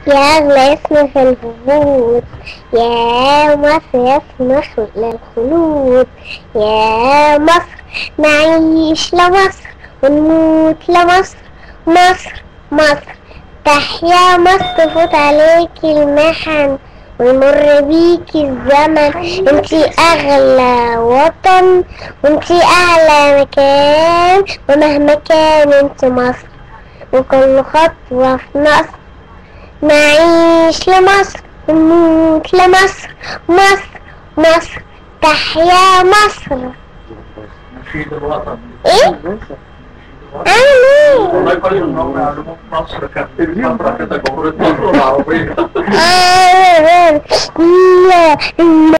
يا أغلى اسم في الهبوط يا مصر يا اسم خلق الخلود يا مصر نعيش لمصر ونموت لمصر مصر مصر تحيا مصر تفوت عليكي المحن ويمر بيكي الزمن انتي اغلى وطن وانتي اعلى مكان ومهما كان انتي مصر وكل خطوة في نصر نعيش لمصر ونموت لمصر مصر مصر تحيا مصر نشيد الوطن ايه؟ انا والله كل انهم يعلموا في مصر كانت في فتره كده جمهوريه مصر العربيه مين؟ آه